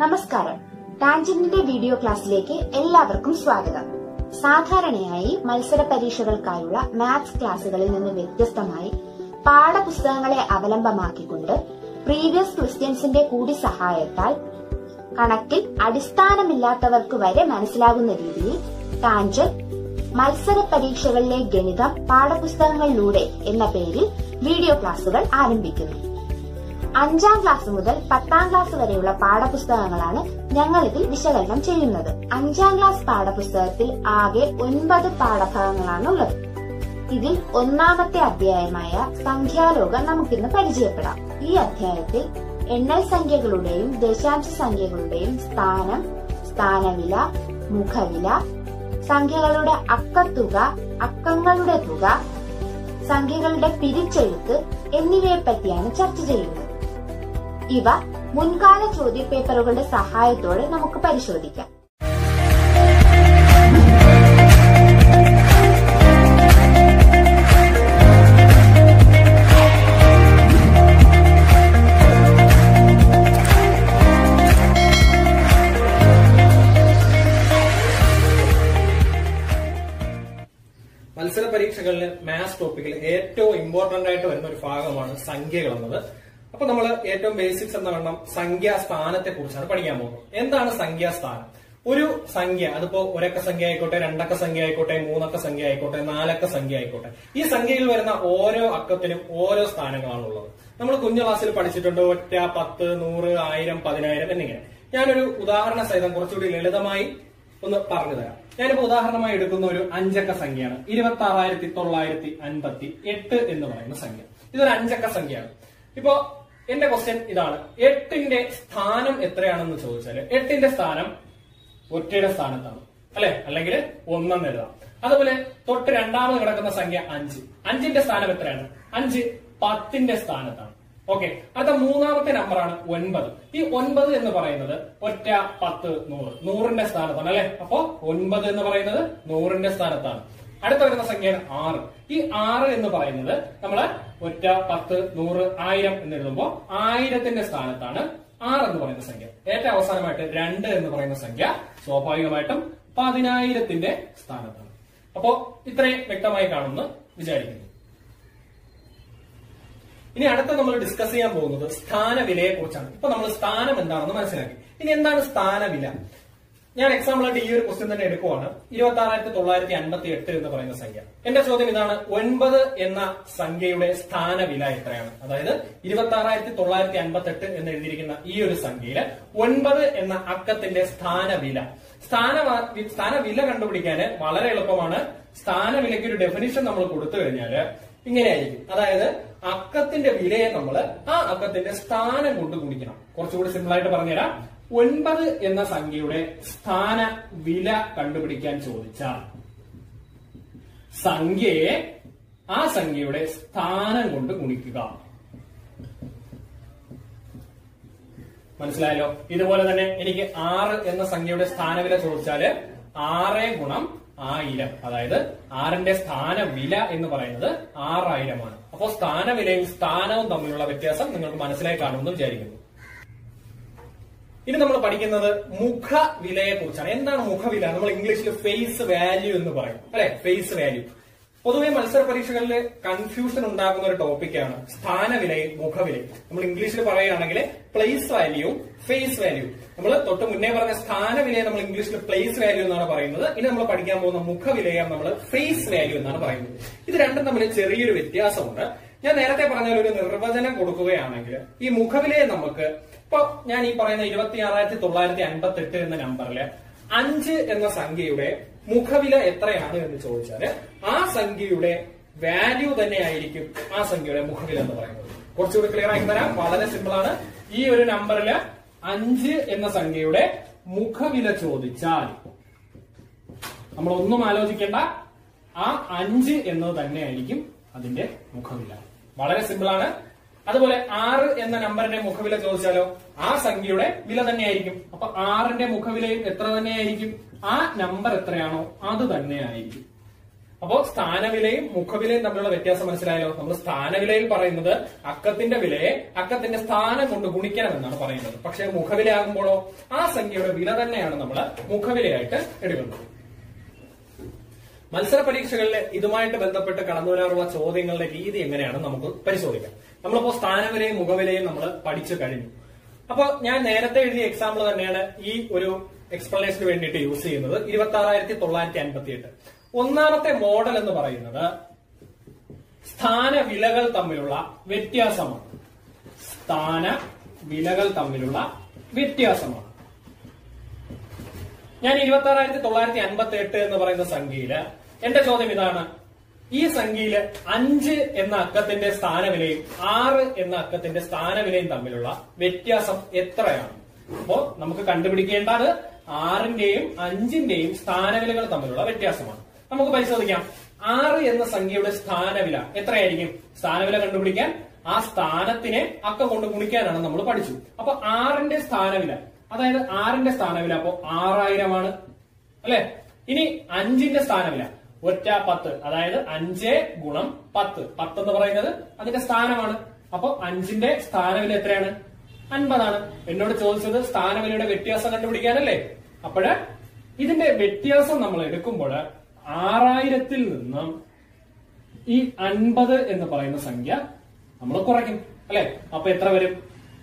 നമസ്കാരം ടാൻജന്റിന്റെ വീഡിയോ ക്ലാസ്സിലേക്ക് എല്ലാവർക്കും സ്വാഗതം സാധാരണയായി മത്സര പരീക്ഷകൾക്കായുള്ള മാത്സ് ക്ലാസുകളിൽ നിന്ന് വ്യത്യസ്തമായി പാഠപുസ്തകങ്ങളെ അവലംബമാക്കിക്കൊണ്ട് പ്രീവിയസ് ക്വസ്റ്റ്യൻസിന്റെ കൂടി സഹായത്താൽ കണക്കിൽ അടിസ്ഥാനമില്ലാത്തവർക്ക് വരെ മനസ്സിലാകുന്ന രീതിയിൽ ടാൻജന്റ് മത്സര പരീക്ഷകളിലെ ഗണിതം പാഠപുസ്തകങ്ങളിലൂടെ എന്ന പേരിൽ വീഡിയോ ക്ലാസുകൾ ആരംഭിക്കുന്നു അഞ്ചാം ക്ലാസ് മുതൽ പത്താം ക്ലാസ് വരെയുള്ള പാഠപുസ്തകങ്ങളാണ് ഞങ്ങൾ ഇതിൽ വിശകലനം ചെയ്യുന്നത് അഞ്ചാം ക്ലാസ് പാഠപുസ്തകത്തിൽ ആകെ ഒൻപത് പാഠഭാഗങ്ങളാണ് ഉള്ളത് ഇതിൽ ഒന്നാമത്തെ അധ്യായമായ സംഖ്യാലോകം നമുക്കിന്ന് പരിചയപ്പെടാം ഈ അധ്യായത്തിൽ എണ്ണൽ സംഖ്യകളുടെയും ദശാംശ സംഖ്യകളുടെയും സ്ഥാനം സ്ഥാനവില മുഖവില സംഖ്യകളുടെ അക്കത്തുക അക്കങ്ങളുടെ തുക സംഖ്യകളുടെ പിരിച്ചെഴുത്ത് എന്നിവയെ പറ്റിയാണ് ചർച്ച ചെയ്യുന്നത് ഇവ മുൻകാല ചോദ്യപേപ്പറുകളുടെ സഹായത്തോടെ നമുക്ക് പരിശോധിക്കാം മത്സര പരീക്ഷകളിൽ മാത്സ് ടോപ്പിക്കിൽ ഏറ്റവും ഇമ്പോർട്ടന്റ് ആയിട്ട് വരുന്ന ഒരു ഭാഗമാണ് സംഖ്യകൾ എന്നത് അപ്പൊ നമ്മൾ ഏറ്റവും ബേസിക്സ് എന്ന വണ്ണം സംഖ്യാസ്ഥാനത്തെ കുറിച്ചാണ് പഠിക്കാൻ പോകുന്നത് എന്താണ് സംഖ്യാസ്ഥാനം ഒരു സംഖ്യ അതിപ്പോ ഒരക്ക സംഖ്യ ആയിക്കോട്ടെ രണ്ടക്ക സംഖ്യ ആയിക്കോട്ടെ മൂന്നക്ക സംഖ്യ ആയിക്കോട്ടെ നാലക്ക സംഖ്യ ആയിക്കോട്ടെ ഈ സംഖ്യയിൽ വരുന്ന ഓരോ അക്കത്തിനും ഓരോ സ്ഥാനങ്ങളാണ് ഉള്ളത് നമ്മൾ കുഞ്ഞു ക്ലാസ്സിൽ പഠിച്ചിട്ടുണ്ട് ഒറ്റ പത്ത് നൂറ് ആയിരം പതിനായിരം എന്നിങ്ങനെ ഞാനൊരു ഉദാഹരണ സഹിതം കുറച്ചുകൂടി ലളിതമായി ഒന്ന് പറഞ്ഞു തരാം ഞാനിപ്പോ ഉദാഹരണമായി എടുക്കുന്ന ഒരു അഞ്ചക്ക സംഖ്യയാണ് ഇരുപത്തി ആറായിരത്തി തൊള്ളായിരത്തി അൻപത്തി എട്ട് എന്ന് പറയുന്ന സംഖ്യ ഇതൊരു അഞ്ചക്ക സംഖ്യയാണ് ഇപ്പോ എന്റെ ക്വസ്റ്റ്യൻ ഇതാണ് എട്ടിന്റെ സ്ഥാനം എത്രയാണെന്ന് ചോദിച്ചാല് എട്ടിന്റെ സ്ഥാനം ഒറ്റയുടെ സ്ഥാനത്താണ് അല്ലെ അല്ലെങ്കിൽ ഒന്നെന്ന് എഴുതാം അതുപോലെ തൊട്ട് രണ്ടാമത് കിടക്കുന്ന സംഖ്യ അഞ്ച് അഞ്ചിന്റെ സ്ഥാനം എത്രയാണ് അഞ്ച് പത്തിന്റെ സ്ഥാനത്താണ് ഓക്കെ അടുത്ത മൂന്നാമത്തെ നമ്പറാണ് ഒൻപത് ഈ ഒൻപത് എന്ന് പറയുന്നത് ഒറ്റ പത്ത് നൂറ് നൂറിന്റെ സ്ഥാനത്താണ് അല്ലെ അപ്പോ ഒൻപത് എന്ന് പറയുന്നത് നൂറിന്റെ സ്ഥാനത്താണ് അടുത്ത വരുന്ന സംഖ്യയാണ് ആറ് ഈ ആറ് എന്ന് പറയുന്നത് നമ്മള് ഒറ്റ പത്ത് നൂറ് ആയിരം എന്ന് എഴുതുമ്പോൾ ആയിരത്തിന്റെ സ്ഥാനത്താണ് ആറ് എന്ന് പറയുന്ന സംഖ്യ ഏറ്റവും അവസാനമായിട്ട് രണ്ട് എന്ന് പറയുന്ന സംഖ്യ സ്വാഭാവികമായിട്ടും പതിനായിരത്തിന്റെ സ്ഥാനത്താണ് അപ്പോ ഇത്രയും വ്യക്തമായി കാണുമെന്ന് വിചാരിക്കുന്നു ഇനി അടുത്ത നമ്മൾ ഡിസ്കസ് ചെയ്യാൻ പോകുന്നത് സ്ഥാനവിലയെ കുറിച്ചാണ് ഇപ്പൊ നമ്മൾ സ്ഥാനം എന്താണെന്ന് മനസ്സിലാക്കി ഇനി എന്താണ് സ്ഥാനവില ഞാൻ എക്സാമ്പിൾ ആയിട്ട് ഈ ഒരു ക്വസ്റ്റ്യൻ തന്നെ എടുക്കുവാണ് ഇരുപത്തി ആറായിരത്തി തൊള്ളായിരത്തി അൻപത്തി എട്ട് എന്ന് പറയുന്ന സംഖ്യ എന്റെ ചോദ്യം ഇതാണ് ഒൻപത് എന്ന സംഖ്യയുടെ സ്ഥാനവില എത്രയാണ് അതായത് ഇരുപത്തി ആറായിരത്തി തൊള്ളായിരത്തി അൻപത്തി എട്ട് എന്ന് എഴുതിയിരിക്കുന്ന ഈ ഒരു സംഖ്യയില് ഒൻപത് എന്ന അക്കത്തിന്റെ സ്ഥാനവില സ്ഥാന സ്ഥാനവില കണ്ടുപിടിക്കാൻ വളരെ എളുപ്പമാണ് സ്ഥാനവിലയ്ക്ക് ഒരു ഡെഫിനിഷൻ നമ്മൾ കൊടുത്തു കഴിഞ്ഞാല് ഇങ്ങനെയായിരിക്കും അതായത് അക്കത്തിന്റെ വിലയെ നമ്മൾ ആ അക്കത്തിന്റെ സ്ഥാനം കൊണ്ട് ഗുണിക്കണം കുറച്ചുകൂടി സിമ്പിൾ ആയിട്ട് പറഞ്ഞുതരാം ഒൻപത് എന്ന സംഖ്യയുടെ സ്ഥാന വില കണ്ടുപിടിക്കാൻ ചോദിച്ചാൽ സംഖ്യയെ ആ സംഖ്യയുടെ സ്ഥാനം കൊണ്ട് ഗുണിക്കുക മനസ്സിലായല്ലോ ഇതുപോലെ തന്നെ എനിക്ക് ആറ് എന്ന സംഖ്യയുടെ സ്ഥാനവില ചോദിച്ചാല് ആറ് ഗുണം ആയിരം അതായത് ആറിന്റെ സ്ഥാനവില എന്ന് പറയുന്നത് ആറായിരമാണ് അപ്പോൾ സ്ഥാനവിലയും സ്ഥാനവും തമ്മിലുള്ള വ്യത്യാസം നിങ്ങൾക്ക് മനസ്സിലായി കാണുമെന്ന് വിചാരിക്കുന്നു ഇനി നമ്മൾ പഠിക്കുന്നത് മുഖവിലയെ കുറിച്ചാണ് എന്താണ് മുഖവില നമ്മൾ ഇംഗ്ലീഷിൽ ഫേസ് വാല്യൂ എന്ന് പറയും അല്ലെ ഫേസ് വാല്യൂ പൊതുവെ മത്സര പരീക്ഷകളിൽ കൺഫ്യൂഷൻ ഉണ്ടാക്കുന്ന ഒരു ടോപ്പിക്കാണ് സ്ഥാനവിലയും മുഖവിലയും നമ്മൾ ഇംഗ്ലീഷിൽ പറയുകയാണെങ്കിൽ പ്ലേസ് വാല്യൂവും ഫേസ് വാല്യൂ നമ്മൾ തൊട്ട് മുന്നേ പറഞ്ഞ സ്ഥാനവിലയെ നമ്മൾ ഇംഗ്ലീഷിൽ പ്ലേസ് വാല്യൂ എന്നാണ് പറയുന്നത് ഇനി നമ്മൾ പഠിക്കാൻ പോകുന്ന മുഖവിലയെ നമ്മൾ ഫേസ് വാല്യൂ എന്നാണ് പറയുന്നത് ഇത് രണ്ടും തമ്മിൽ ചെറിയൊരു വ്യത്യാസമുണ്ട് ഞാൻ നേരത്തെ പറഞ്ഞ ഒരു നിർവചനം കൊടുക്കുകയാണെങ്കിൽ ഈ മുഖവിലയെ നമുക്ക് ഇപ്പൊ ഞാൻ ഈ പറയുന്ന ഇരുപത്തി ആറായിരത്തി തൊള്ളായിരത്തി അൻപത്തി എട്ട് എന്ന നമ്പറില് അഞ്ച് എന്ന സംഖ്യയുടെ മുഖവില എത്രയാണ് എന്ന് ചോദിച്ചാല് ആ സംഖ്യയുടെ വാല്യൂ തന്നെ ആയിരിക്കും ആ സംഖ്യയുടെ മുഖവില എന്ന് പറയുന്നത് കുറച്ചുകൂടി ക്ലിയർ ആക്കി തരാം വളരെ സിമ്പിൾ ആണ് ഈ ഒരു നമ്പറില് അഞ്ച് എന്ന സംഖ്യയുടെ മുഖവില ചോദിച്ചാൽ നമ്മൾ ഒന്നും ആലോചിക്കേണ്ട ആ അഞ്ച് എന്നത് തന്നെയായിരിക്കും അതിന്റെ മുഖവില വളരെ സിമ്പിൾ ആണ് അതുപോലെ ആറ് എന്ന നമ്പറിന്റെ മുഖവില ചോദിച്ചാലോ ആ സംഖ്യയുടെ വില തന്നെയായിരിക്കും അപ്പൊ ആറിന്റെ മുഖവിലയും എത്ര തന്നെയായിരിക്കും ആ നമ്പർ എത്രയാണോ അത് തന്നെയായിരിക്കും അപ്പോ സ്ഥാനവിലയും മുഖവിലയും തമ്മിലുള്ള വ്യത്യാസം മനസ്സിലായല്ലോ നമ്മൾ സ്ഥാനവിലയിൽ പറയുന്നത് അക്കത്തിന്റെ വിലയെ അക്കത്തിന്റെ സ്ഥാനം കൊണ്ട് ഗുണിക്കണം എന്നാണ് പറയുന്നത് പക്ഷേ മുഖവിലയാകുമ്പോഴോ ആ സംഖ്യയുടെ വില തന്നെയാണ് നമ്മൾ മുഖവിലയായിട്ട് എടുക്കുന്നത് മത്സര പരീക്ഷകളിൽ ഇതുമായിട്ട് ബന്ധപ്പെട്ട് കടന്നു വരാറുള്ള ചോദ്യങ്ങളുടെ രീതി എങ്ങനെയാണെന്ന് നമുക്ക് പരിശോധിക്കാം നമ്മളിപ്പോ സ്ഥാനവിലയും മുഖവിലയും നമ്മൾ പഠിച്ചു കഴിഞ്ഞു അപ്പൊ ഞാൻ നേരത്തെ എഴുതിയ എക്സാമ്പിൾ തന്നെയാണ് ഈ ഒരു എക്സ്പ്ലനേഷന് വേണ്ടിയിട്ട് യൂസ് ചെയ്യുന്നത് ഇരുപത്തി ആറായിരത്തി തൊള്ളായിരത്തി അൻപത്തി എട്ട് ഒന്നാമത്തെ മോഡൽ എന്ന് പറയുന്നത് സ്ഥാന വിലകൾ തമ്മിലുള്ള വ്യത്യാസമാണ് സ്ഥാന വിലകൾ തമ്മിലുള്ള വ്യത്യാസമാണ് ഞാൻ ഇരുപത്തി ആറായിരത്തി തൊള്ളായിരത്തി അൻപത്തി എട്ട് എന്ന് പറയുന്ന സംഖ്യയില് എന്റെ ചോദ്യം ഇതാണ് ഈ സംഖ്യയില് അഞ്ച് എന്ന അക്കത്തിന്റെ സ്ഥാനവിലയും ആറ് എന്ന അക്കത്തിന്റെ സ്ഥാനവിലയും തമ്മിലുള്ള വ്യത്യാസം എത്രയാണ് അപ്പോ നമുക്ക് കണ്ടുപിടിക്കേണ്ടത് ആറിന്റെയും അഞ്ചിന്റെയും സ്ഥാനവിലകൾ തമ്മിലുള്ള വ്യത്യാസമാണ് നമുക്ക് പരിശോധിക്കാം ആറ് എന്ന സംഖ്യയുടെ സ്ഥാനവില എത്രയായിരിക്കും സ്ഥാനവില കണ്ടുപിടിക്കാൻ ആ സ്ഥാനത്തിനെ അക്കം കൊണ്ട് ഗുണിക്കാനാണ് നമ്മൾ പഠിച്ചു അപ്പൊ ആറിന്റെ സ്ഥാനവില അതായത് ആറിന്റെ സ്ഥാനവില അപ്പോ ആറായിരമാണ് അല്ലെ ഇനി അഞ്ചിന്റെ സ്ഥാനവില ഒറ്റ പത്ത് അതായത് അഞ്ച് ഗുണം പത്ത് പത്ത് എന്ന് പറയുന്നത് അതിന്റെ സ്ഥാനമാണ് അപ്പൊ അഞ്ചിന്റെ സ്ഥാനവില എത്രയാണ് അൻപതാണ് എന്നോട് ചോദിച്ചത് സ്ഥാനവിലയുടെ വ്യത്യാസം കണ്ടുപിടിക്കാനല്ലേ അപ്പോഴ് ഇതിന്റെ വ്യത്യാസം നമ്മൾ എടുക്കുമ്പോൾ ആറായിരത്തിൽ നിന്നും ഈ അൻപത് എന്ന് പറയുന്ന സംഖ്യ നമ്മൾ കുറയ്ക്കും അല്ലെ അപ്പൊ എത്ര വരും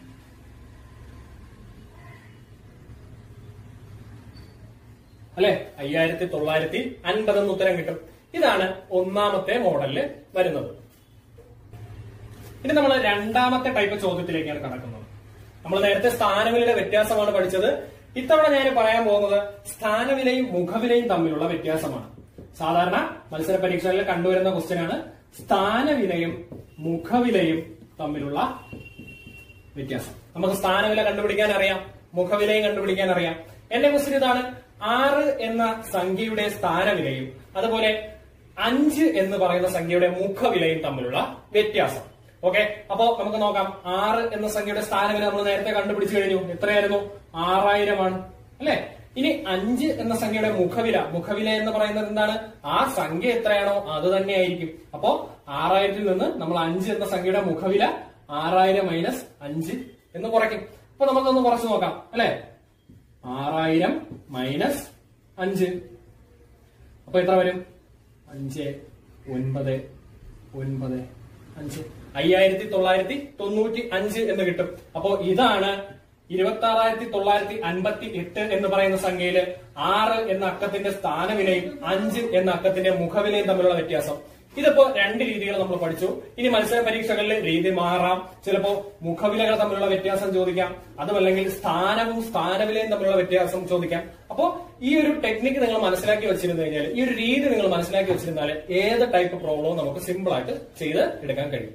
അല്ലെ അയ്യായിരത്തി തൊള്ളായിരത്തി അൻപത് എന്ന് ഉത്തരം കിട്ടും ഇതാണ് ഒന്നാമത്തെ മോഡലില് വരുന്നത് ഇനി നമ്മൾ രണ്ടാമത്തെ ടൈപ്പ് ചോദ്യത്തിലേക്കാണ് കടക്കുന്നത് നമ്മൾ നേരത്തെ സ്ഥാനവിലയുടെ വ്യത്യാസമാണ് പഠിച്ചത് ഇത്തവണ ഞാൻ പറയാൻ പോകുന്നത് സ്ഥാനവിലയും മുഖവിലയും തമ്മിലുള്ള വ്യത്യാസമാണ് സാധാരണ മത്സര പരീക്ഷകളിൽ കണ്ടുവരുന്ന ക്വസ്റ്റ്യൻ ആണ് സ്ഥാനവിലയും മുഖവിലയും തമ്മിലുള്ള വ്യത്യാസം നമുക്ക് സ്ഥാനവില കണ്ടുപിടിക്കാൻ അറിയാം മുഖവിലയും കണ്ടുപിടിക്കാൻ അറിയാം എന്റെ ക്വസ്റ്റ്യൻ ഇതാണ് ആറ് എന്ന സംഖ്യയുടെ സ്ഥാനവിലയും അതുപോലെ അഞ്ച് എന്ന് പറയുന്ന സംഖ്യയുടെ മുഖവിലയും തമ്മിലുള്ള വ്യത്യാസം ഓക്കെ അപ്പോ നമുക്ക് നോക്കാം ആറ് എന്ന സംഖ്യയുടെ സ്ഥാനവില നമ്മൾ നേരത്തെ കണ്ടുപിടിച്ചു കഴിഞ്ഞു എത്രയായിരുന്നു ആറായിരമാണ് അല്ലെ ഇനി അഞ്ച് എന്ന സംഖ്യയുടെ മുഖവില മുഖവില എന്ന് പറയുന്നത് എന്താണ് ആ സംഖ്യ എത്രയാണോ അത് തന്നെയായിരിക്കും അപ്പോ ആറായിരത്തിൽ നിന്ന് നമ്മൾ അഞ്ച് എന്ന സംഖ്യയുടെ മുഖവില ആറായിരം മൈനസ് അഞ്ച് എന്ന് കുറയ്ക്കും അപ്പൊ നമുക്കൊന്ന് കുറച്ച് നോക്കാം അല്ലെ ആറായിരം മൈനസ് അഞ്ച് അപ്പൊ എത്ര വരും അഞ്ച് ഒൻപത് ഒൻപത് അഞ്ച് അയ്യായിരത്തി തൊള്ളായിരത്തി തൊണ്ണൂറ്റി അഞ്ച് എന്ന് കിട്ടും അപ്പോ ഇതാണ് ഇരുപത്തി ആറായിരത്തി തൊള്ളായിരത്തി അൻപത്തി എട്ട് എന്ന് പറയുന്ന സംഖ്യയില് ആറ് എന്ന അക്കത്തിന്റെ സ്ഥാനവിലയും അഞ്ച് എന്ന അക്കത്തിന്റെ മുഖവിലയും തമ്മിലുള്ള വ്യത്യാസം ഇതിപ്പോ രണ്ട് രീതികൾ നമ്മൾ പഠിച്ചു ഇനി മത്സര പരീക്ഷകളിൽ രീതി മാറാം ചിലപ്പോ മുഖവിലകൾ തമ്മിലുള്ള വ്യത്യാസം ചോദിക്കാം അതുമല്ലെങ്കിൽ സ്ഥാനവും സ്ഥാനവിലയും തമ്മിലുള്ള വ്യത്യാസം ചോദിക്കാം അപ്പോ ഈ ഒരു ടെക്നിക്ക് നിങ്ങൾ മനസ്സിലാക്കി വെച്ചിരുന്നു കഴിഞ്ഞാൽ ഈ ഒരു രീതി നിങ്ങൾ മനസ്സിലാക്കി വെച്ചിരുന്നാൽ ഏത് ടൈപ്പ് പ്രോബ്ലവും നമുക്ക് സിമ്പിൾ ആയിട്ട് ചെയ്ത് എടുക്കാൻ കഴിയും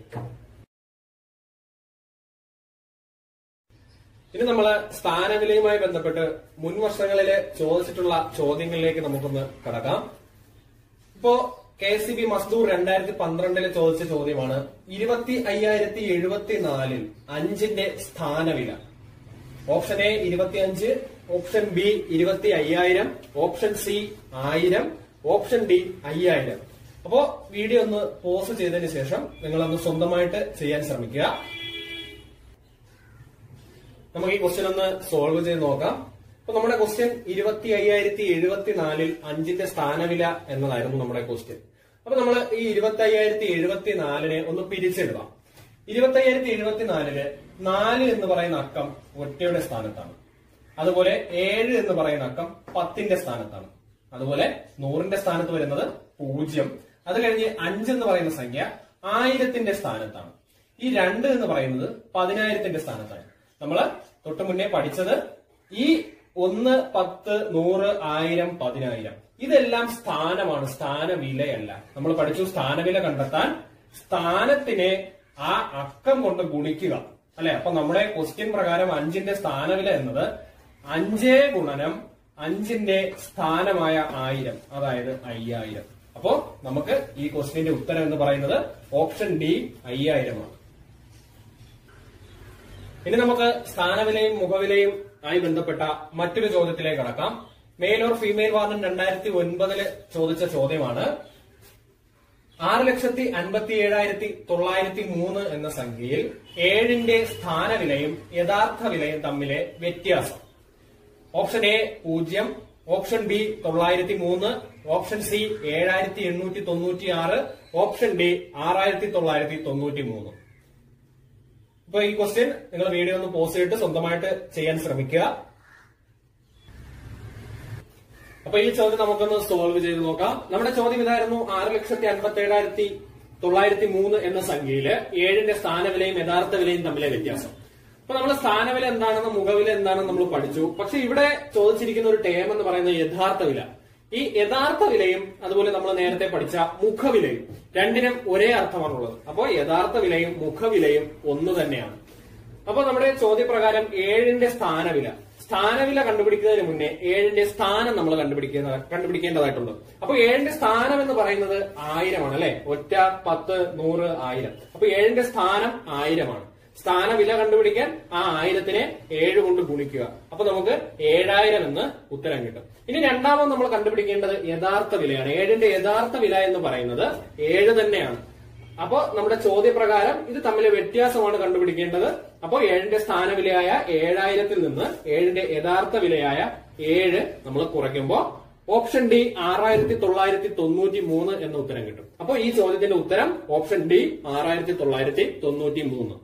ഇനി നമ്മള് സ്ഥാനവിലയുമായി ബന്ധപ്പെട്ട് മുൻ വർഷങ്ങളില് ചോദിച്ചിട്ടുള്ള ചോദ്യങ്ങളിലേക്ക് നമുക്കൊന്ന് കടക്കാം ഇപ്പോ കെ സി ബി മസ്ദൂർ രണ്ടായിരത്തി പന്ത്രണ്ടില് ചോദിച്ച ചോദ്യമാണ് ഇരുപത്തി അയ്യായിരത്തി എഴുപത്തി നാലിൽ അഞ്ചിന്റെ സ്ഥാനവില ഓപ്ഷൻ എ ഇരുപത്തി അഞ്ച് ഓപ്ഷൻ ബി ഇരുപത്തി അയ്യായിരം ഓപ്ഷൻ സി ആയിരം ഓപ്ഷൻ ഡി അയ്യായിരം അപ്പോ വീഡിയോ ഒന്ന് പോസ് ചെയ്തതിന് ശേഷം നിങ്ങളൊന്ന് സ്വന്തമായിട്ട് ചെയ്യാൻ ശ്രമിക്കുക നമുക്ക് ഈ ക്വസ്റ്റ്യൻ ഒന്ന് സോൾവ് ചെയ്ത് നോക്കാം അപ്പൊ നമ്മുടെ ക്വസ്റ്റ്യൻ ഇരുപത്തി അയ്യായിരത്തി എഴുപത്തിനാലിൽ അഞ്ചിന്റെ സ്ഥാനവില എന്നതായിരുന്നു നമ്മുടെ ക്വസ്റ്റ്യൻ അപ്പൊ നമ്മൾ ഈ ഇരുപത്തി അയ്യായിരത്തി എഴുപത്തിനാലിനെ ഒന്ന് പിരിച്ചെടുക്കാം ഇരുപത്തി അയ്യായിരത്തി എഴുപത്തിനാലില് നാല് എന്ന് പറയുന്ന അക്കം ഒറ്റയുടെ സ്ഥാനത്താണ് അതുപോലെ ഏഴ് എന്ന് പറയുന്ന അക്കം പത്തിന്റെ സ്ഥാനത്താണ് അതുപോലെ നൂറിന്റെ സ്ഥാനത്ത് വരുന്നത് പൂജ്യം അത് കഴിഞ്ഞ് അഞ്ച് എന്ന് പറയുന്ന സംഖ്യ ആയിരത്തിന്റെ സ്ഥാനത്താണ് ഈ രണ്ട് എന്ന് പറയുന്നത് പതിനായിരത്തിന്റെ സ്ഥാനത്താണ് നമ്മള് തൊട്ടു മുന്നേ പഠിച്ചത് ഈ ഒന്ന് പത്ത് നൂറ് ആയിരം പതിനായിരം ഇതെല്ലാം സ്ഥാനമാണ് സ്ഥാനവിലയല്ല നമ്മൾ പഠിച്ചു സ്ഥാനവില കണ്ടെത്താൻ സ്ഥാനത്തിനെ ആ അക്കം കൊണ്ട് ഗുണിക്കുക അല്ലെ അപ്പൊ നമ്മുടെ ക്വസ്റ്റ്യൻ പ്രകാരം അഞ്ചിന്റെ സ്ഥാനവില എന്നത് അഞ്ചേ ഗുണനം അഞ്ചിന്റെ സ്ഥാനമായ ആയിരം അതായത് അയ്യായിരം അപ്പോ നമുക്ക് ഈ ക്വസ്റ്റ്യന്റെ ഉത്തരം എന്ന് പറയുന്നത് ഓപ്ഷൻ ഡി അയ്യായിരമാണ് ഇനി നമുക്ക് സ്ഥാനവിലയും മുഖവിലയും ആയി ബന്ധപ്പെട്ട മറ്റൊരു ചോദ്യത്തിലേക്ക് കടക്കാം മെയിൽ ഓർ ഫീമെയിൽ വാർഡൻ രണ്ടായിരത്തി ഒൻപതില് ചോദിച്ച ചോദ്യമാണ് ആറ് ലക്ഷത്തി അൻപത്തി ഏഴായിരത്തി തൊള്ളായിരത്തി മൂന്ന് എന്ന സംഖ്യയിൽ ഏഴിന്റെ സ്ഥാനവിലയും യഥാർത്ഥ വിലയും തമ്മിലെ വ്യത്യാസം ഓപ്ഷൻ എ പൂജ്യം ഓപ്ഷൻ ബി തൊള്ളായിരത്തി മൂന്ന് ഓപ്ഷൻ സി ഏഴായിരത്തി എണ്ണൂറ്റി തൊണ്ണൂറ്റി ആറ് ഓപ്ഷൻ ഡി ആറായിരത്തി തൊള്ളായിരത്തി തൊണ്ണൂറ്റി മൂന്ന് ഇപ്പൊ ഈ ക്വസ്റ്റ്യൻ നിങ്ങൾ വീഡിയോ ഒന്ന് പോസ്റ്റ് ചെയ്തിട്ട് സ്വന്തമായിട്ട് ചെയ്യാൻ ശ്രമിക്കുക അപ്പൊ ഈ ചോദ്യം നമുക്കൊന്ന് സോൾവ് ചെയ്ത് നോക്കാം നമ്മുടെ ചോദ്യം ഇതായിരുന്നു ആറ് ലക്ഷത്തി അൻപത്തി ഏഴായിരത്തി തൊള്ളായിരത്തി മൂന്ന് എന്ന സംഖ്യയില് ഏഴിന്റെ സ്ഥാനവിലയും യഥാർത്ഥ വിലയും തമ്മിലെ വ്യത്യാസം അപ്പൊ നമ്മൾ സ്ഥാനവില എന്താണെന്ന് മുഖവില എന്താണെന്ന് നമ്മൾ പഠിച്ചു പക്ഷെ ഇവിടെ ചോദിച്ചിരിക്കുന്ന ഒരു ടേം എന്ന് പറയുന്നത് യഥാർത്ഥ വില ഈ യഥാർത്ഥ വിലയും അതുപോലെ നമ്മൾ നേരത്തെ പഠിച്ച മുഖവിലയും രണ്ടിനും ഒരേ അർത്ഥമാണുള്ളത് അപ്പോൾ യഥാർത്ഥ വിലയും മുഖവിലയും ഒന്ന് തന്നെയാണ് അപ്പൊ നമ്മുടെ ചോദ്യപ്രകാരം ഏഴിന്റെ സ്ഥാനവില സ്ഥാനവില കണ്ടുപിടിക്കുന്നതിന് മുന്നേ ഏഴിന്റെ സ്ഥാനം നമ്മൾ കണ്ടുപിടിക്കുന്ന കണ്ടുപിടിക്കേണ്ടതായിട്ടുണ്ട് അപ്പൊ ഏഴിന്റെ സ്ഥാനം എന്ന് പറയുന്നത് ആയിരമാണ് അല്ലെ ഒറ്റ പത്ത് നൂറ് ആയിരം അപ്പൊ ഏഴിന്റെ സ്ഥാനം ആയിരമാണ് സ്ഥാനവില കണ്ടുപിടിക്കാൻ ആ ആയിരത്തിനെ ഏഴ് കൊണ്ട് ഗുണിക്കുക അപ്പൊ നമുക്ക് ഏഴായിരം എന്ന് ഉത്തരം കിട്ടും ഇനി രണ്ടാമത് നമ്മൾ കണ്ടുപിടിക്കേണ്ടത് യഥാർത്ഥ വിലയാണ് ഏഴിന്റെ യഥാർത്ഥ വില എന്ന് പറയുന്നത് ഏഴ് തന്നെയാണ് അപ്പോ നമ്മുടെ ചോദ്യപ്രകാരം ഇത് തമ്മിലെ വ്യത്യാസമാണ് കണ്ടുപിടിക്കേണ്ടത് അപ്പോൾ ഏഴിന്റെ സ്ഥാനവിലയായ ഏഴായിരത്തിൽ നിന്ന് ഏഴിന്റെ യഥാർത്ഥ വിലയായ ഏഴ് നമ്മൾ കുറയ്ക്കുമ്പോൾ ഓപ്ഷൻ ഡി ആറായിരത്തി തൊള്ളായിരത്തി തൊണ്ണൂറ്റി മൂന്ന് എന്ന ഉത്തരം കിട്ടും അപ്പോൾ ഈ ചോദ്യത്തിന്റെ ഉത്തരം ഓപ്ഷൻ ഡി ആറായിരത്തി തൊള്ളായിരത്തി തൊണ്ണൂറ്റി മൂന്ന്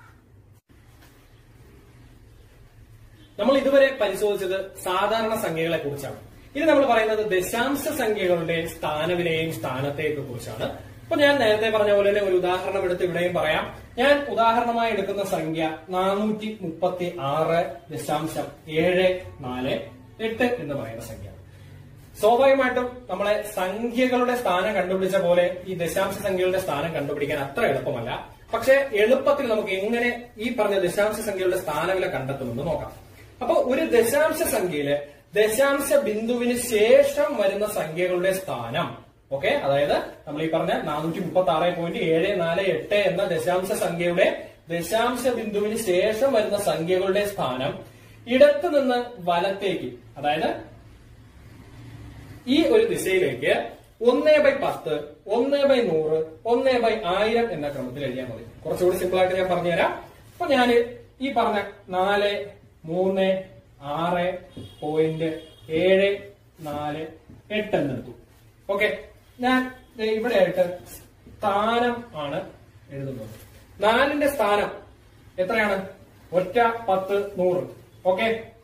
നമ്മൾ ഇതുവരെ പരിശോധിച്ചത് സാധാരണ സംഖ്യകളെ കുറിച്ചാണ് ഇനി നമ്മൾ പറയുന്നത് ദശാംശ സംഖ്യകളുടെ സ്ഥാനവിലയും സ്ഥാനത്തെയൊക്കെ കുറിച്ചാണ് അപ്പൊ ഞാൻ നേരത്തെ പറഞ്ഞ പോലെ തന്നെ ഒരു ഉദാഹരണം എടുത്ത് ഇവിടെയും പറയാം ഞാൻ ഉദാഹരണമായി എടുക്കുന്ന സംഖ്യ നാനൂറ്റി മുപ്പത്തി ആറ് ദശാംശം ഏഴ് നാല് എട്ട് എന്ന് പറയുന്ന സംഖ്യ സ്വാഭാവികമായിട്ടും നമ്മളെ സംഖ്യകളുടെ സ്ഥാനം കണ്ടുപിടിച്ച പോലെ ഈ ദശാംശ സംഖ്യകളുടെ സ്ഥാനം കണ്ടുപിടിക്കാൻ അത്ര എളുപ്പമല്ല പക്ഷെ എളുപ്പത്തിൽ നമുക്ക് എങ്ങനെ ഈ പറഞ്ഞ ദശാംശ സംഖ്യകളുടെ സ്ഥാനവില കണ്ടെത്തുമെന്ന് നോക്കാം അപ്പൊ ഒരു ദശാംശ സംഖ്യയില് ദശാംശ ബിന്ദുവിന് ശേഷം വരുന്ന സംഖ്യകളുടെ സ്ഥാനം ഓക്കെ അതായത് നമ്മൾ ഈ പറഞ്ഞ നാനൂറ്റി മുപ്പത്തി ആറ് പോയിന്റ് ഏഴ് നാല് എട്ട് എന്ന ദശാംശ സംഖ്യയുടെ ദശാംശ ബിന്ദുവിന് ശേഷം വരുന്ന സംഖ്യകളുടെ സ്ഥാനം ഇടത്ത് നിന്ന് വലത്തേക്ക് അതായത് ഈ ഒരു ദിശയിലേക്ക് ഒന്നേ ബൈ പത്ത് ഒന്നേ ബൈ നൂറ് ഒന്നേ ബൈ ആയിരം എന്ന ക്രമത്തിൽ എഴുതിയാൽ മതി കുറച്ചുകൂടി സിമ്പിൾ ആയിട്ട് ഞാൻ പറഞ്ഞുതരാം അപ്പൊ ഞാൻ ഈ പറഞ്ഞ നാല് മൂന്ന് ആറ് പോയിന്റ് ഏഴ് നാല് എട്ട് എന്നെടുത്തു ഓക്കെ ഞാൻ ദേ ഇവിടെ ആയിട്ട് സ്ഥാനം ആണ് എഴുതുന്നത് നാലിന്റെ സ്ഥാനം എത്രയാണ് ഒറ്റ പത്ത് നൂറ് ഓക്കെ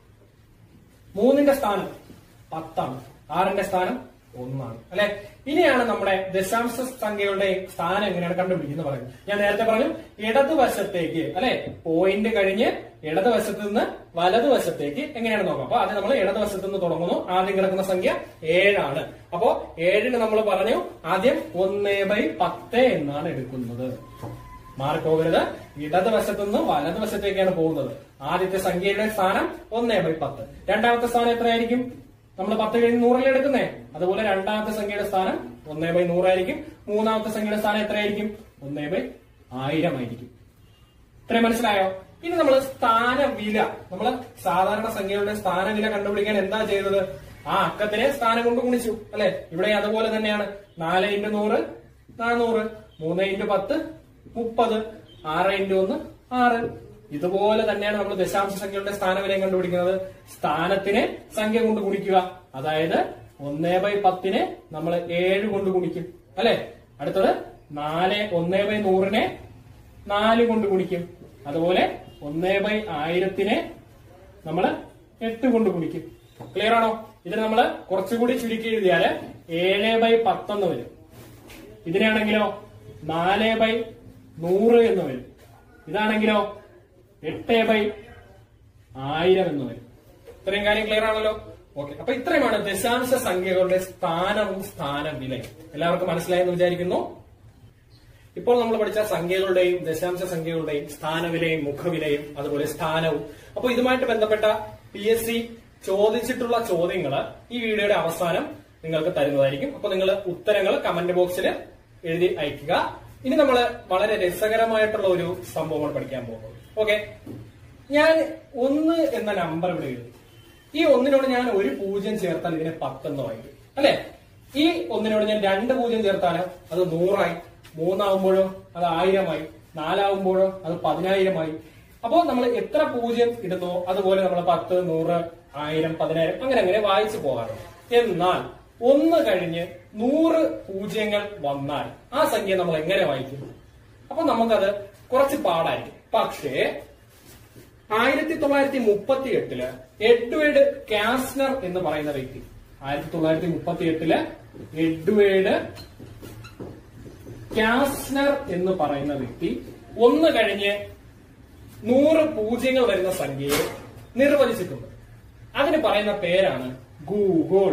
മൂന്നിന്റെ സ്ഥാനം പത്താണ് ആറിന്റെ സ്ഥാനം ഒന്നാണ് അല്ലെ ഇനിയാണ് നമ്മുടെ ദശാംശ സംഖ്യകളുടെ സ്ഥാനം എങ്ങനെയാണ് കണ്ടുപിടിക്കുന്നത് പറയുന്നത് ഞാൻ നേരത്തെ പറഞ്ഞു ഇടതുവശത്തേക്ക് അല്ലെ പോയിന്റ് കഴിഞ്ഞ് ഇടതുവശത്ത് നിന്ന് വലതുവശത്തേക്ക് എങ്ങനെയാണ് നോക്കാം അപ്പൊ അത് നമ്മൾ ഇടതുവശത്ത് നിന്ന് തുടങ്ങുന്നു ആദ്യം കിടക്കുന്ന സംഖ്യ ഏഴാണ് അപ്പോ ഏഴിന് നമ്മൾ പറഞ്ഞു ആദ്യം ഒന്നേ ബൈ പത്ത് എന്നാണ് എടുക്കുന്നത് മാറിപ്പോകരുത് ഇടതുവശത്തു നിന്ന് വലതുവശത്തേക്കാണ് പോകുന്നത് ആദ്യത്തെ സംഖ്യയുടെ സ്ഥാനം ഒന്നേ ബൈ പത്ത് രണ്ടാമത്തെ സ്ഥാനം എത്രയായിരിക്കും നമ്മൾ പത്ത് കഴിഞ്ഞ് നൂറിൽ എടുക്കുന്നേ അതുപോലെ രണ്ടാമത്തെ സംഖ്യയുടെ സ്ഥാനം ഒന്നേ ബൈ നൂറായിരിക്കും മൂന്നാമത്തെ സംഖ്യയുടെ സ്ഥാനം എത്രയായിരിക്കും ഒന്നേ ബൈ ആയിരം ആയിരിക്കും ഇത്രയും മനസ്സിലായോ ഇനി നമ്മൾ സ്ഥാനവില നമ്മൾ സാധാരണ സംഖ്യകളുടെ സ്ഥാനവില കണ്ടുപിടിക്കാൻ എന്താ ചെയ്തത് ആ അക്കത്തിനെ സ്ഥാനം കൊണ്ട് ഗുണിച്ചു അല്ലെ ഇവിടെ അതുപോലെ തന്നെയാണ് നാല് ഇൻറ്റു നൂറ് നാനൂറ് മൂന്ന് ഇൻറ്റു പത്ത് മുപ്പത് ആറ് ഇൻറ്റു ഒന്ന് ആറ് ഇതുപോലെ തന്നെയാണ് നമ്മൾ ദശാംശ സംഖ്യകളുടെ സ്ഥാനവിലയും കണ്ടുപിടിക്കുന്നത് സ്ഥാനത്തിനെ സംഖ്യ കൊണ്ട് ഗുണിക്കുക അതായത് ഒന്നേ ബൈ പത്തിനെ നമ്മൾ ഏഴ് കൊണ്ട് ഗുണിക്കും അല്ലെ അടുത്തത് നാല് ഒന്നേ ബൈ നൂറിനെ നാല് കൊണ്ട് ഗുണിക്കും അതുപോലെ ഒന്നേ ബൈ ആയിരത്തിനെ നമ്മൾ എട്ട് കൊണ്ട് ഗുണിക്കും ക്ലിയർ ആണോ ഇതിന് നമ്മൾ കുറച്ചുകൂടി ചുരുക്കി എഴുതിയാല് ഏഴ് ബൈ പത്തെന്ന് വരും ഇതിനാണെങ്കിലോ നാല് ബൈ നൂറ് എന്ന് വരും ഇതാണെങ്കിലോ എട്ട് ബൈ ആയിരം എന്ന് വരും ഇത്രയും കാര്യം ക്ലിയർ ആണല്ലോ ഓക്കെ അപ്പൊ ഇത്രയുമാണ് ദശാംശ സംഖ്യകളുടെ സ്ഥാനവും സ്ഥാനവിലയും എല്ലാവർക്കും മനസ്സിലായെന്ന് വിചാരിക്കുന്നു ഇപ്പോൾ നമ്മൾ പഠിച്ച സംഖ്യകളുടെയും ദശാംശ സംഖ്യകളുടെയും സ്ഥാനവിലയും മുഖവിലയും അതുപോലെ സ്ഥാനവും അപ്പോൾ ഇതുമായിട്ട് ബന്ധപ്പെട്ട പി എസ് സി ചോദിച്ചിട്ടുള്ള ചോദ്യങ്ങൾ ഈ വീഡിയോയുടെ അവസാനം നിങ്ങൾക്ക് തരുന്നതായിരിക്കും അപ്പൊ നിങ്ങൾ ഉത്തരങ്ങൾ കമന്റ് ബോക്സിൽ എഴുതി അയക്കുക ഇനി നമ്മൾ വളരെ രസകരമായിട്ടുള്ള ഒരു സംഭവമാണ് പഠിക്കാൻ പോകുന്നത് ഓക്കെ ഞാൻ ഒന്ന് എന്ന നമ്പർ ഇവിടെ എഴുതി ഈ ഒന്നിനോട് ഞാൻ ഒരു പൂജ്യം ചേർത്താൽ ഇതിനെ പത്തെന്ന് വായിക്കും അല്ലെ ഈ ഒന്നിനോട് ഞാൻ രണ്ട് പൂജ്യം ചേർത്താലോ അത് നൂറായി മൂന്നാവുമ്പോഴോ അത് ആയിരമായി നാലാവുമ്പോഴോ അത് പതിനായിരമായി അപ്പോൾ നമ്മൾ എത്ര പൂജ്യം ഇടുന്നോ അതുപോലെ നമ്മൾ പത്ത് നൂറ് ആയിരം പതിനായിരം അങ്ങനെ അങ്ങനെ വായിച്ചു പോകാറുണ്ട് എന്നാൽ ഒന്ന് കഴിഞ്ഞ് നൂറ് പൂജ്യങ്ങൾ വന്നാൽ ആ സംഖ്യ നമ്മൾ എങ്ങനെ വായിക്കും അപ്പൊ നമുക്കത് കുറച്ച് പാടായിരിക്കും പക്ഷേ ആയിരത്തി തൊള്ളായിരത്തി മുപ്പത്തി എട്ടില് എഡ്വേർഡ് കാസ്നർ എന്ന് പറയുന്ന വ്യക്തി ആയിരത്തി തൊള്ളായിരത്തി മുപ്പത്തി എട്ടില് എഡ്വേർഡ് കാസ്നർ എന്ന് പറയുന്ന വ്യക്തി ഒന്ന് കഴിഞ്ഞ് നൂറ് പൂജ്യങ്ങൾ വരുന്ന സംഖ്യയെ നിർവചിച്ചിട്ടുണ്ട് അതിന് പറയുന്ന പേരാണ് ഗൂഗിൾ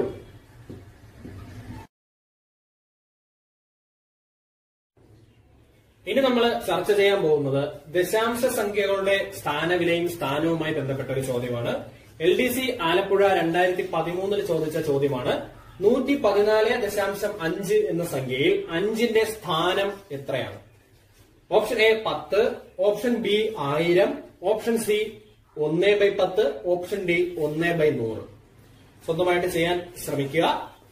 ഇനി നമ്മൾ ചർച്ച ചെയ്യാൻ പോകുന്നത് ദശാംശ സംഖ്യകളുടെ സ്ഥാനവിലയും സ്ഥാനവുമായി ബന്ധപ്പെട്ട ഒരു ചോദ്യമാണ് എൽ ഡി സി ആലപ്പുഴ രണ്ടായിരത്തി പതിമൂന്നിൽ ചോദിച്ച ചോദ്യമാണ് നൂറ്റി പതിനാല് ദശാംശം അഞ്ച് എന്ന സംഖ്യയിൽ അഞ്ചിന്റെ സ്ഥാനം എത്രയാണ് ഓപ്ഷൻ എ പത്ത് ഓപ്ഷൻ ബി ആയിരം ഓപ്ഷൻ സി ഒന്ന് ബൈ പത്ത് ഓപ്ഷൻ ഡി ഒന്ന് ബൈ നൂറ് സ്വന്തമായിട്ട് ചെയ്യാൻ ശ്രമിക്കുക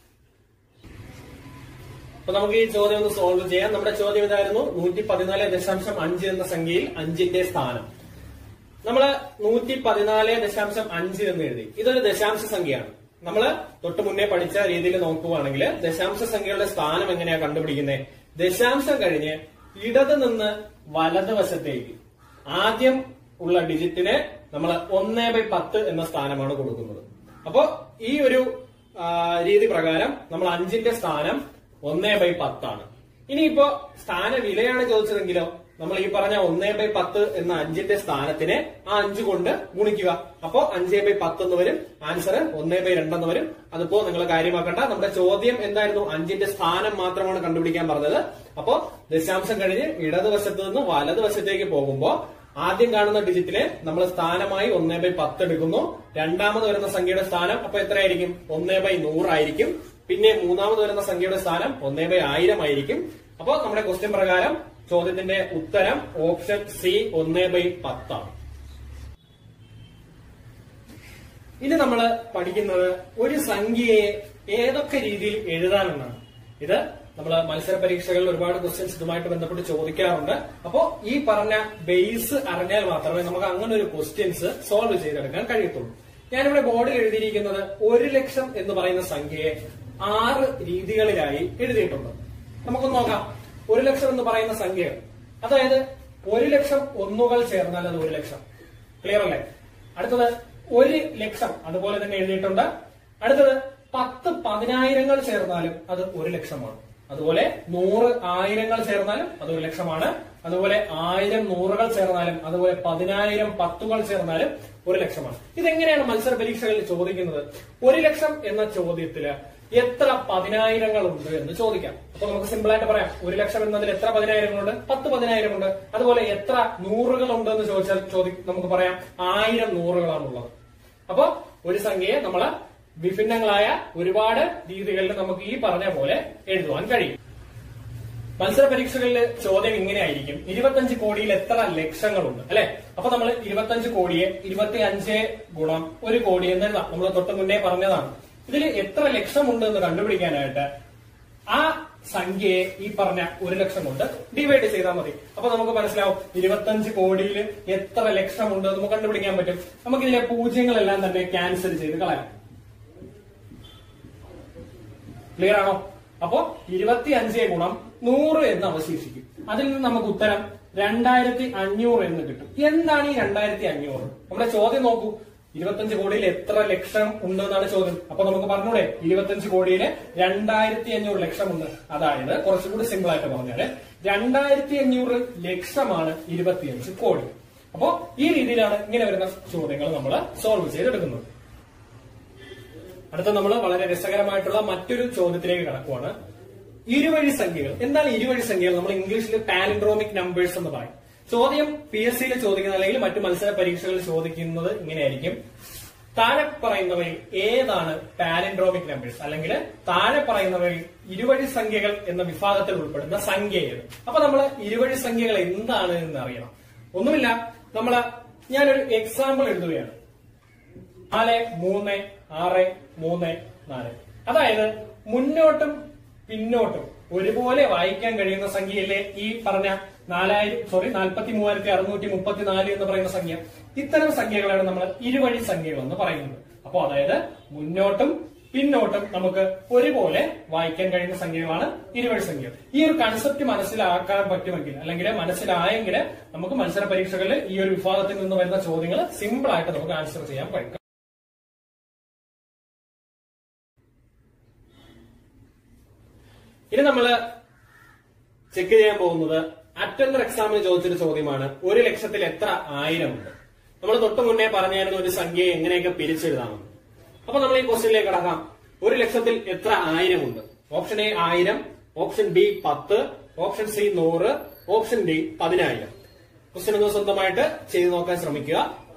അപ്പൊ നമുക്ക് ഈ ചോദ്യം ഒന്ന് സോൾവ് ചെയ്യാം നമ്മുടെ ചോദ്യം ഇതായിരുന്നു നൂറ്റി പതിനാല് ദശാംശം അഞ്ച് എന്ന സംഖ്യയിൽ അഞ്ചിന്റെ സ്ഥാനം നമ്മള് നൂറ്റി പതിനാല് ദശാംശം അഞ്ച് എന്ന് എഴുതി ഇതൊരു ദശാംശ സംഖ്യയാണ് നമ്മള് തൊട്ട് മുന്നേ പഠിച്ച രീതിയിൽ നോക്കുകയാണെങ്കിൽ ദശാംശ സംഖ്യകളുടെ സ്ഥാനം എങ്ങനെയാ കണ്ടുപിടിക്കുന്നത് ദശാംശം കഴിഞ്ഞ് ഇടത് നിന്ന് വലത് വശത്തേക്ക് ആദ്യം ഉള്ള ഡിജിറ്റിന് നമ്മൾ ഒന്ന് ബൈ പത്ത് എന്ന സ്ഥാനമാണ് കൊടുക്കുന്നത് അപ്പോ ഈ ഒരു ആ, രീതി പ്രകാരം നമ്മൾ അഞ്ചിന്റെ സ്ഥാനം ഒന്ന് ബൈ പത്താണ് ഇനിയിപ്പോ സ്ഥാന വിലയാണ് ചോദിച്ചതെങ്കിലോ നമ്മൾ ഈ പറഞ്ഞ ഒന്ന് ബൈ പത്ത് എന്ന അഞ്ചിന്റെ സ്ഥാനത്തിനെ ആ അഞ്ച് കൊണ്ട് ഗുണിക്കുക അപ്പോ അഞ്ച് ബൈ പത്ത് എന്ന് വരും ആൻസർ ഒന്ന് ബൈ രണ്ടെന്ന് വരും അതിപ്പോ നിങ്ങൾ കാര്യമാക്കണ്ട നമ്മുടെ ചോദ്യം എന്തായിരുന്നു അഞ്ചിന്റെ സ്ഥാനം മാത്രമാണ് കണ്ടുപിടിക്കാൻ പറഞ്ഞത് അപ്പോ ദശാംശം കഴിഞ്ഞ് ഇടതുവശത്ത് നിന്ന് വലതുവശത്തേക്ക് പോകുമ്പോ ആദ്യം കാണുന്ന ഡിജിറ്റിനെ നമ്മൾ സ്ഥാനമായി ഒന്ന് ബൈ പത്ത് എടുക്കുന്നു രണ്ടാമത് വരുന്ന സംഖ്യയുടെ സ്ഥാനം അപ്പൊ എത്രയായിരിക്കും ഒന്ന് ബൈ നൂറായിരിക്കും പിന്നെ മൂന്നാമത് വരുന്ന സംഖ്യയുടെ സ്ഥാനം ഒന്ന് ബൈ ആയിരം ആയിരിക്കും അപ്പോ നമ്മുടെ ക്വസ്റ്റ്യൻ പ്രകാരം ചോദ്യത്തിന്റെ ഉത്തരം ഓപ്ഷൻ സി ഒന്ന് ബൈ പത്താണ് ഇനി നമ്മൾ പഠിക്കുന്നത് ഒരു സംഖ്യയെ ഏതൊക്കെ രീതിയിൽ എഴുതാമെന്നാണ് ഇത് നമ്മൾ മത്സര പരീക്ഷകളിൽ ഒരുപാട് ക്വസ്റ്റ്യൻസ് ഇതുമായിട്ട് ബന്ധപ്പെട്ട് ചോദിക്കാറുണ്ട് അപ്പോ ഈ പറഞ്ഞ ബേസ് അറിഞ്ഞാൽ മാത്രമേ നമുക്ക് അങ്ങനെ ഒരു ക്വസ്റ്റ്യൻസ് സോൾവ് ചെയ്തെടുക്കാൻ കഴിയത്തുള്ളൂ ഞാനിവിടെ ബോർഡിൽ എഴുതിയിരിക്കുന്നത് ഒരു ലക്ഷം എന്ന് പറയുന്ന സംഖ്യയെ ആറ് രീതികളിലായി എഴുതിയിട്ടുണ്ട് നമുക്കൊന്ന് നോക്കാം ഒരു ലക്ഷം എന്ന് പറയുന്ന സംഖ്യ അതായത് ഒരു ലക്ഷം ഒന്നുകൾ ചേർന്നാൽ അത് ഒരു ലക്ഷം ക്ലിയർ അല്ലേ അടുത്തത് ഒരു ലക്ഷം അതുപോലെ തന്നെ എഴുതിയിട്ടുണ്ട് അടുത്തത് പത്ത് പതിനായിരങ്ങൾ ചേർന്നാലും അത് ഒരു ലക്ഷമാണ് അതുപോലെ നൂറ് ആയിരങ്ങൾ ചേർന്നാലും അത് ഒരു ലക്ഷമാണ് അതുപോലെ ആയിരം നൂറുകൾ ചേർന്നാലും അതുപോലെ പതിനായിരം പത്തുകൾ ചേർന്നാലും ഒരു ലക്ഷമാണ് ഇതെങ്ങനെയാണ് മത്സര പരീക്ഷകളിൽ ചോദിക്കുന്നത് ഒരു ലക്ഷം എന്ന ചോദ്യത്തില് എത്ര പതിനായിരങ്ങൾ ഉണ്ട് എന്ന് ചോദിക്കാം അപ്പൊ നമുക്ക് സിമ്പിൾ ആയിട്ട് പറയാം ഒരു ലക്ഷം എന്നതിൽ എത്ര പതിനായിരങ്ങളുണ്ട് പത്ത് പതിനായിരമുണ്ട് അതുപോലെ എത്ര നൂറുകൾ ഉണ്ട് എന്ന് ചോദിച്ചാൽ ചോദി നമുക്ക് പറയാം ആയിരം നൂറുകളാണുള്ളത് അപ്പോ ഒരു സംഖ്യയെ നമ്മൾ വിഭിന്നങ്ങളായ ഒരുപാട് രീതികളിൽ നമുക്ക് ഈ പറഞ്ഞ പോലെ എഴുതുവാൻ കഴിയും മത്സര പരീക്ഷകളിൽ ചോദ്യം ഇങ്ങനെയായിരിക്കും ഇരുപത്തഞ്ച് കോടിയിൽ എത്ര ലക്ഷങ്ങളുണ്ട് അല്ലെ അപ്പൊ നമ്മൾ ഇരുപത്തഞ്ച് കോടിയെ ഇരുപത്തി അഞ്ച് ഗുണം ഒരു കോടി എന്ന് എഴുതാം നമ്മൾ തൊട്ട് മുന്നേ പറഞ്ഞതാണ് ഇതിൽ എത്ര ലക്ഷമുണ്ട് എന്ന് കണ്ടുപിടിക്കാനായിട്ട് ആ സംഖ്യയെ ഈ പറഞ്ഞ ഒരു ലക്ഷം കൊണ്ട് ഡിവൈഡ് ചെയ്താൽ മതി അപ്പൊ നമുക്ക് മനസ്സിലാവും ഇരുപത്തഞ്ച് കോടിയിൽ എത്ര ലക്ഷമുണ്ട് എന്ന് നമുക്ക് കണ്ടുപിടിക്കാൻ പറ്റും നമുക്ക് ഇതിലെ പൂജ്യങ്ങളെല്ലാം തന്നെ ക്യാൻസൽ ചെയ്ത് കളയാം ക്ലിയർ ആണോ അപ്പോ ഇരുപത്തി അഞ്ച് ഗുണം നൂറ് എന്ന് അവശേഷിക്കും അതിൽ നിന്ന് നമുക്ക് ഉത്തരം രണ്ടായിരത്തി അഞ്ഞൂറ് എന്ന് കിട്ടും എന്താണ് ഈ രണ്ടായിരത്തി അഞ്ഞൂറ് നമ്മുടെ ചോദ്യം നോക്കൂ ഇരുപത്തഞ്ച് കോടിയിൽ എത്ര ലക്ഷം ഉണ്ട് എന്നാണ് ചോദ്യം അപ്പൊ നമുക്ക് പറഞ്ഞൂടെ ഇരുപത്തഞ്ച് കോടിയില് രണ്ടായിരത്തി അഞ്ഞൂറ് ലക്ഷമുണ്ട് അതായത് കുറച്ചുകൂടി സിമ്പിൾ ആയിട്ട് പറഞ്ഞാല് രണ്ടായിരത്തി അഞ്ഞൂറ് ലക്ഷമാണ് ഇരുപത്തിയഞ്ച് കോടി അപ്പോ ഈ രീതിയിലാണ് ഇങ്ങനെ വരുന്ന ചോദ്യങ്ങൾ നമ്മൾ സോൾവ് ചെയ്തെടുക്കുന്നത് അടുത്ത നമ്മൾ വളരെ രസകരമായിട്ടുള്ള മറ്റൊരു ചോദ്യത്തിലേക്ക് കടക്കുവാണ് ഇരുവഴി സംഖ്യകൾ എന്താണ് ഇരുവഴി സംഖ്യകൾ നമ്മൾ ഇംഗ്ലീഷിൽ പാലിൻഡ്രോമിക് നമ്പേഴ്സ് എന്ന് പറയും ചോദ്യം പി എസ് സിയിൽ ചോദിക്കുന്ന അല്ലെങ്കിൽ മറ്റു മത്സര പരീക്ഷകളിൽ ചോദിക്കുന്നത് ഇങ്ങനെയായിരിക്കും താഴെ പറയുന്നവയിൽ ഏതാണ് പാലിൻഡ്രോമിക് നമ്പേഴ്സ് അല്ലെങ്കിൽ താഴെ പറയുന്നവയിൽ ഇരുവഴി സംഖ്യകൾ എന്ന വിഭാഗത്തിൽ ഉൾപ്പെടുന്ന സംഖ്യ ഏത് അപ്പൊ നമ്മൾ ഇരുവഴി സംഖ്യകൾ എന്താണ് എന്ന് അറിയണം ഒന്നുമില്ല നമ്മൾ ഞാനൊരു എക്സാമ്പിൾ എഴുതുകയാണ് നാല് മൂന്ന് ആറ് മൂന്ന് നാല് അതായത് മുന്നോട്ടും പിന്നോട്ടും ഒരുപോലെ വായിക്കാൻ കഴിയുന്ന സംഖ്യയിലെ ഈ പറഞ്ഞ നാലായിരം സോറി നാൽപ്പത്തി മൂവായിരത്തി അറുന്നൂറ്റി മുപ്പത്തിനാല് എന്ന് പറയുന്ന സംഖ്യ ഇത്തരം സംഖ്യകളാണ് നമ്മൾ ഇരുവഴി സംഖ്യകൾ എന്ന് പറയുന്നത് അപ്പോ അതായത് മുന്നോട്ടും പിന്നോട്ടും നമുക്ക് ഒരുപോലെ വായിക്കാൻ കഴിയുന്ന സംഖ്യകളാണ് ഇരുവഴി സംഖ്യകൾ ഈ ഒരു കൺസെപ്റ്റ് മനസ്സിലാക്കാൻ പറ്റുമെങ്കിൽ അല്ലെങ്കിൽ മനസ്സിലായെങ്കിൽ നമുക്ക് മത്സര പരീക്ഷകളിൽ ഈ ഒരു വിഭാഗത്തിൽ നിന്ന് വരുന്ന ചോദ്യങ്ങൾ സിമ്പിൾ ആയിട്ട് നമുക്ക് ആൻസർ ചെയ്യാൻ കഴിയും ഇനി നമ്മള് ചെക്ക് ചെയ്യാൻ പോകുന്നത് അറ്റൻഡർ എക്സാമിന് ചോദിച്ചൊരു ചോദ്യമാണ് ഒരു ലക്ഷത്തിൽ എത്ര ആയിരം ഉണ്ട് നമ്മൾ തൊട്ട് മുന്നേ പറഞ്ഞായിരുന്നു ഒരു സംഖ്യയെ എങ്ങനെയൊക്കെ പിരിച്ചെഴുതാമെന്ന് അപ്പൊ നമ്മൾ ഈ ക്വസ്റ്റ്യനിലേക്ക് കടക്കാം ഒരു ലക്ഷത്തിൽ എത്ര ആയിരം ഉണ്ട് ഓപ്ഷൻ എ ആയിരം ഓപ്ഷൻ ബി പത്ത് ഓപ്ഷൻ സി നൂറ് ഓപ്ഷൻ ഡി പതിനായിരം ക്വസ്റ്റ്യൻ ഒന്ന് സ്വന്തമായിട്ട് ചെയ്തു നോക്കാൻ ശ്രമിക്കുക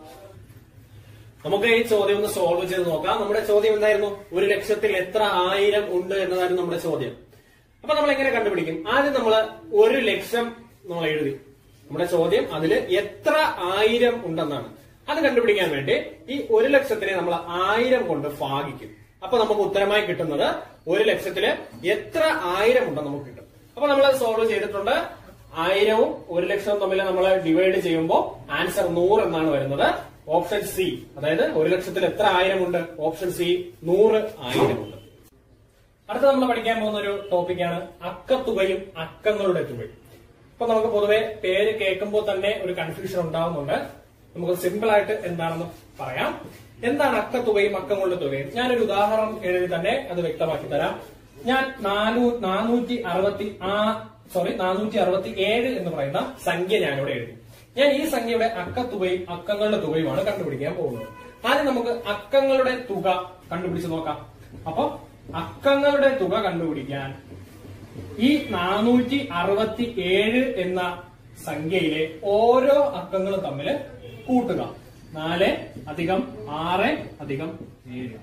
നമുക്ക് ഈ ചോദ്യം ഒന്ന് സോൾവ് ചെയ്ത് നോക്കാം നമ്മുടെ ചോദ്യം എന്തായിരുന്നു ഒരു ലക്ഷത്തിൽ എത്ര ആയിരം ഉണ്ട് എന്നതായിരുന്നു നമ്മുടെ ചോദ്യം അപ്പൊ നമ്മൾ എങ്ങനെ കണ്ടുപിടിക്കും ആദ്യം നമ്മൾ ഒരു ലക്ഷം നമ്മൾ എഴുതി നമ്മുടെ ചോദ്യം അതിൽ എത്ര ആയിരം ഉണ്ടെന്നാണ് അത് കണ്ടുപിടിക്കാൻ വേണ്ടി ഈ ഒരു ലക്ഷത്തിനെ നമ്മൾ ആയിരം കൊണ്ട് ഭാഗിക്കും അപ്പൊ നമുക്ക് ഉത്തരമായി കിട്ടുന്നത് ഒരു ലക്ഷത്തില് എത്ര ആയിരം ഉണ്ടെന്ന് നമുക്ക് കിട്ടും അപ്പൊ നമ്മൾ സോൾവ് ചെയ്തിട്ടുണ്ട് ആയിരവും ഒരു ലക്ഷവും തമ്മിൽ നമ്മൾ ഡിവൈഡ് ചെയ്യുമ്പോൾ ആൻസർ നൂറ് എന്നാണ് വരുന്നത് ഓപ്ഷൻ സി അതായത് ഒരു ലക്ഷത്തിൽ എത്ര ആയിരം ഉണ്ട് ഓപ്ഷൻ സി നൂറ് ആയിരം ഉണ്ട് അടുത്ത നമ്മൾ പഠിക്കാൻ പോകുന്ന ഒരു ടോപ്പിക്കാണ് അക്കത്തുകയും അക്കങ്ങളുടെ തുകയും അപ്പൊ നമുക്ക് പൊതുവെ പേര് കേൾക്കുമ്പോൾ തന്നെ ഒരു കൺഫ്യൂഷൻ ഉണ്ടാവുന്നുണ്ട് നമുക്ക് സിമ്പിൾ ആയിട്ട് എന്താണെന്ന് പറയാം എന്താണ് അക്കത്തുകയും അക്കങ്ങളുടെ തുകയും ഞാനൊരു ഉദാഹരണം എഴുതി തന്നെ അത് വ്യക്തമാക്കി തരാം ഞാൻ നാനൂ നാനൂറ്റി അറുപത്തി ആ സോറി നാനൂറ്റി അറുപത്തി ഏഴ് എന്ന് പറയുന്ന സംഖ്യ ഞാനിവിടെ എഴുതി ഞാൻ ഈ സംഖ്യയുടെ അക്കത്തുകയും അക്കങ്ങളുടെ തുകയുമാണ് കണ്ടുപിടിക്കാൻ പോകുന്നത് ആദ്യം നമുക്ക് അക്കങ്ങളുടെ തുക കണ്ടുപിടിച്ച് നോക്കാം അപ്പൊ അക്കങ്ങളുടെ തുക കണ്ടുപിടിക്കാൻ ഈ നാനൂറ്റി അറുപത്തി ഏഴ് എന്ന സംഖ്യയിലെ ഓരോ അക്കങ്ങളും തമ്മിൽ കൂട്ടുക നാല് അധികം ആറ് അധികം ഏഴ്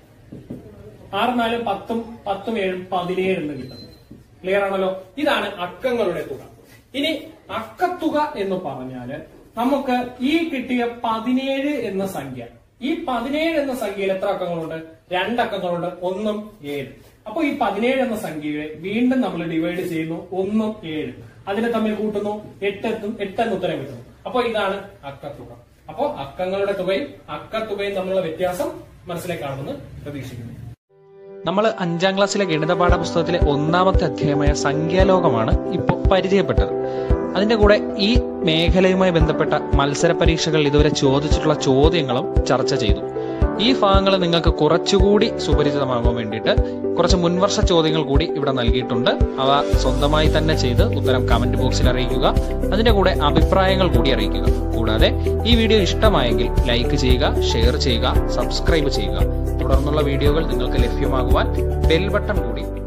ആറ് നാലും പത്തും പത്തും ഏഴും പതിനേഴ് എന്ന് കിട്ടും ക്ലിയർ ആണല്ലോ ഇതാണ് അക്കങ്ങളുടെ തുക ഇനി അക്കത്തുക എന്ന് പറഞ്ഞാല് നമുക്ക് ഈ കിട്ടിയ പതിനേഴ് എന്ന സംഖ്യ ഈ പതിനേഴ് എന്ന സംഖ്യയിൽ എത്ര അക്കങ്ങളുണ്ട് രണ്ട് അക്കങ്ങളുണ്ട് ഒന്നും ഏഴ് അപ്പൊ ഈ പതിനേഴ് എന്ന സംഖ്യയെ വീണ്ടും നമ്മൾ ഡിവൈഡ് ചെയ്യുന്നു ഒന്നും ഏഴ് അതിനെ തമ്മിൽ കൂട്ടുന്നു എട്ട് എത്തും എട്ട് എന്ന് ഉത്തരം കിട്ടുന്നു അപ്പൊ ഇതാണ് അക്കത്തുക അപ്പോ അക്കങ്ങളുടെ തുകയും അക്കത്തുകയും തമ്മിലുള്ള വ്യത്യാസം മനസ്സിലേക്കാണെന്ന് പ്രതീക്ഷിക്കുന്നു നമ്മൾ അഞ്ചാം ക്ലാസ്സിലെ ഗണിത പാഠപുസ്തകത്തിലെ ഒന്നാമത്തെ അധ്യായമായ സംഖ്യാലോകമാണ് ഇപ്പോൾ പരിചയപ്പെട്ടത് അതിന്റെ കൂടെ ഈ മേഖലയുമായി ബന്ധപ്പെട്ട മത്സര പരീക്ഷകളിൽ ഇതുവരെ ചോദിച്ചിട്ടുള്ള ചോദ്യങ്ങളും ചർച്ച ചെയ്തു ഈ ഭാഗങ്ങൾ നിങ്ങൾക്ക് കുറച്ചുകൂടി സുപരിചിതമാകാൻ വേണ്ടിയിട്ട് കുറച്ച് മുൻവർഷ ചോദ്യങ്ങൾ കൂടി ഇവിടെ നൽകിയിട്ടുണ്ട് അവ സ്വന്തമായി തന്നെ ചെയ്ത് ഉത്തരം കമന്റ് ബോക്സിൽ അറിയിക്കുക അതിന്റെ കൂടെ അഭിപ്രായങ്ങൾ കൂടി അറിയിക്കുക കൂടാതെ ഈ വീഡിയോ ഇഷ്ടമായെങ്കിൽ ലൈക്ക് ചെയ്യുക ഷെയർ ചെയ്യുക സബ്സ്ക്രൈബ് ചെയ്യുക തുടർന്നുള്ള വീഡിയോകൾ നിങ്ങൾക്ക് ലഭ്യമാകുവാൻ ബെൽ ബട്ടൺ കൂടി